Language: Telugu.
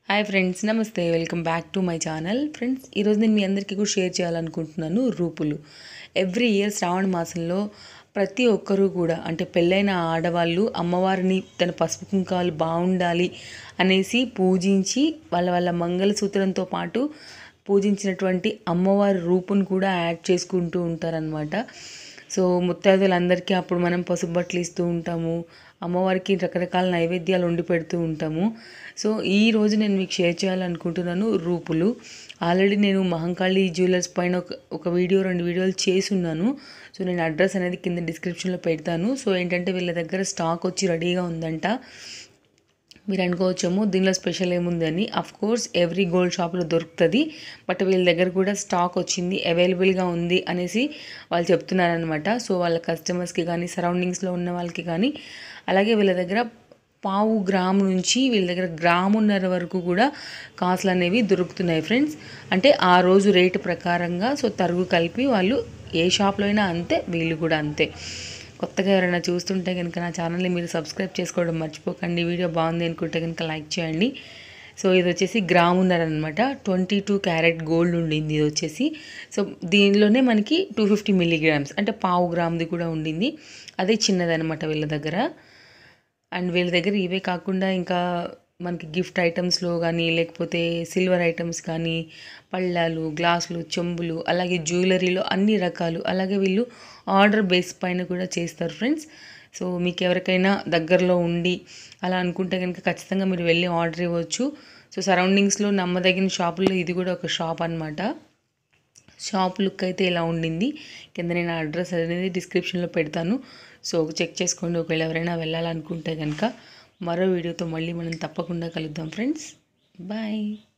హాయ్ ఫ్రెండ్స్ నమస్తే welcome back to my channel friends ఈరోజు నేను మీ అందరికీ కూడా షేర్ చేయాలనుకుంటున్నాను రూపులు ఎవ్రీ ఇయర్ శ్రావణ మాసంలో ప్రతి ఒక్కరూ కూడా అంటే పెళ్ళైన ఆడవాళ్ళు అమ్మవారిని తన పసుపు కుంకాలు బాగుండాలి అనేసి పూజించి వాళ్ళ వాళ్ళ మంగళసూత్రంతో పాటు పూజించినటువంటి అమ్మవారి రూపును కూడా యాడ్ చేసుకుంటూ ఉంటారనమాట సో ముత్తైదులందరికీ అప్పుడు మనం పసుపు బట్టలు ఇస్తూ ఉంటాము అమ్మవారికి రకరకాల నైవేద్యాలు వండి పెడుతూ ఉంటాము సో ఈ రోజు నేను మీకు షేర్ చేయాలనుకుంటున్నాను రూపులు ఆల్రెడీ నేను మహంకాళి జ్యువెలర్స్ పైన ఒక ఒక వీడియో రెండు వీడియోలు చేసి ఉన్నాను సో నేను అడ్రస్ అనేది కింద డిస్క్రిప్షన్లో పెడతాను సో ఏంటంటే వీళ్ళ దగ్గర స్టాక్ వచ్చి రెడీగా ఉందంట మీరు అనుకోవచ్చేమో దీనిలో స్పెషల్ ఏముంది అని అఫ్ కోర్స్ ఎవ్రీ గోల్డ్ షాప్లో దొరుకుతుంది బట్ వీళ్ళ దగ్గర కూడా స్టాక్ వచ్చింది అవైలబుల్గా ఉంది అనేసి వాళ్ళు చెప్తున్నారనమాట సో వాళ్ళ కస్టమర్స్కి కానీ సరౌండింగ్స్లో ఉన్న వాళ్ళకి కానీ అలాగే వీళ్ళ దగ్గర పావు గ్రాము నుంచి వీళ్ళ దగ్గర గ్రామున్నర వరకు కూడా కాసులు అనేవి దొరుకుతున్నాయి ఫ్రెండ్స్ అంటే ఆ రోజు రేటు ప్రకారంగా సో తరుగు కలిపి వాళ్ళు ఏ షాప్లో అయినా అంతే వీళ్ళు కూడా అంతే కొత్తగా ఎవరైనా చూస్తుంటే కనుక నా ఛానల్ని మీరు సబ్స్క్రైబ్ చేసుకోవడం మర్చిపోకండి వీడియో బాగుంది అనుకుంటే కనుక లైక్ చేయండి సో ఇది వచ్చేసి గ్రామున్నర అనమాట ట్వంటీ టూ క్యారెట్ గోల్డ్ ఉండింది ఇది వచ్చేసి సో దీనిలోనే మనకి టూ ఫిఫ్టీ మిల్లీగ్రామ్స్ అంటే పావు గ్రామ్ది కూడా ఉండింది అదే చిన్నదనమాట వీళ్ళ దగ్గర అండ్ వీళ్ళ దగ్గర ఇవే కాకుండా ఇంకా మనకి గిఫ్ట్ ఐటమ్స్లో కానీ లేకపోతే సిల్వర్ ఐటమ్స్ కానీ పళ్ళాలు గ్లాసులు చెంబులు అలాగే జ్యువెలరీలో అన్ని రకాలు అలాగే వీళ్ళు ఆర్డర్ బేస్ పైన కూడా చేస్తారు ఫ్రెండ్స్ సో మీకు ఎవరికైనా దగ్గరలో ఉండి అలా అనుకుంటే కనుక ఖచ్చితంగా మీరు వెళ్ళి ఆర్డర్ ఇవ్వచ్చు సో సరౌండింగ్స్లో నమ్మదగిన షాపుల్లో ఇది కూడా ఒక షాప్ అనమాట షాప్ లుక్ అయితే ఇలా ఉండింది కింద నేను అడ్రస్ అనేది డిస్క్రిప్షన్లో పెడతాను సో చెక్ చేసుకోండి ఒకవేళ ఎవరైనా వెళ్ళాలనుకుంటే కనుక మరో వీడియోతో మళ్ళీ మనం తప్పకుండా కలుద్దాం ఫ్రెండ్స్ బాయ్